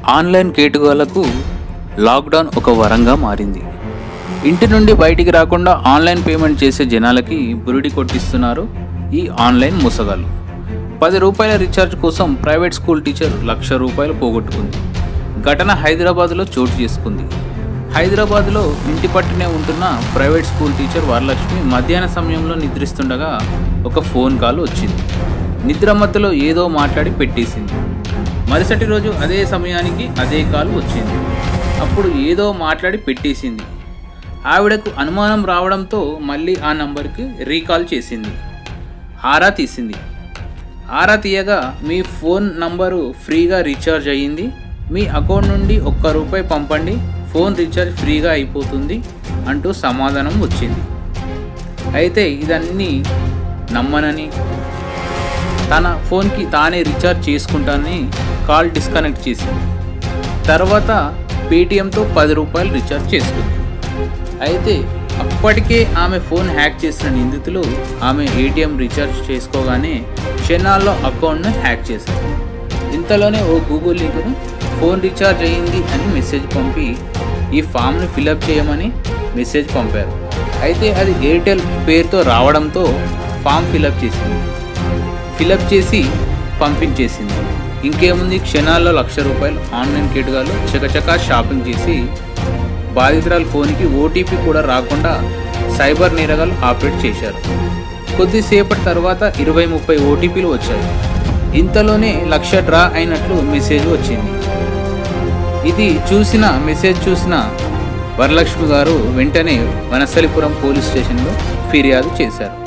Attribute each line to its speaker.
Speaker 1: online కేటుగాలకు lockdown ఒక వరంగా మారింది ఇంటి నుండి బయటికి రాకుండా ఆన్లైన్ పేమెంట్ చేసే జనాలకి బురిడి కొట్టిస్తున్నారు ఈ ఆన్లైన్ ముసగాలు పది రూపాయల రీఛార్జ్ కోసం ప్రైవేట్ స్కూల్ టీచర్ లక్ష రూపాయలు పోగొట్టుకుంది ఘటన హైదరాబాద్లో చోటు చేసుకుంది హైదరాబాద్లో ఇంటి పట్టునే ఉంటున్న ప్రైవేట్ స్కూల్ టీచర్ వరలక్ష్మి మధ్యాహ్న సమయంలో నిద్రిస్తుండగా ఒక ఫోన్ కాల్ వచ్చింది నిద్ర మత్తులో ఏదో మాట్లాడి పెట్టేసింది మరుసటి రోజు అదే సమయానికి అదే కాల్ వచ్చింది అప్పుడు ఏదో మాట్లాడి పెట్టేసింది ఆవిడకు అనుమానం రావడంతో మళ్ళీ ఆ నంబర్కి రీకాల్ చేసింది ఆరా తీసింది ఆరా తీయగా మీ ఫోన్ నంబరు ఫ్రీగా రీఛార్జ్ అయ్యింది మీ అకౌంట్ నుండి ఒక్క రూపాయి పంపండి ఫోన్ రీఛార్జ్ ఫ్రీగా అయిపోతుంది అంటూ సమాధానం వచ్చింది అయితే ఇదన్నీ నమ్మనని తన ఫోన్కి తానే రీఛార్జ్ చేసుకుంటానని కాల్ డిస్కనెక్ట్ చేసింది తర్వాత పేటిఎంతో పది రూపాయలు రీఛార్జ్ చేసుకుంది అయితే అప్పటికే ఆమె ఫోన్ హ్యాక్ చేసిన నిందితులు ఆమె ఏటీఎం రీఛార్జ్ చేసుకోగానే క్షణాల్లో అకౌంట్ను హ్యాక్ చేశారు ఇంతలోనే ఓ గూగుల్ లింక్ను ఫోన్ రీఛార్జ్ అయ్యింది అని మెసేజ్ పంపి ఈ ఫామ్ను ఫిలప్ చేయమని మెసేజ్ పంపారు అయితే అది ఎయిర్టెల్ పేరుతో రావడంతో ఫామ్ ఫిలప్ చేసింది ఫిలప్ చేసి పంపించేసింది ఇంకేముంది క్షణాల్లో లక్ష రూపాయలు ఆన్లైన్ కేటుగాలు చకచకా షాపింగ్ చేసి బాధితురాల ఫోన్కి ఓటీపీ కూడా రాకుండా సైబర్ నేరగాలు ఆపరేట్ చేశారు కొద్దిసేపటి తర్వాత ఇరవై ముప్పై ఓటీపీలు వచ్చాయి ఇంతలోనే లక్ష డ్రా అయినట్లు మెసేజ్ వచ్చింది ఇది చూసిన మెసేజ్ చూసిన వరలక్ష్మి గారు వెంటనే వనస్థలిపురం పోలీస్ స్టేషన్లో ఫిర్యాదు చేశారు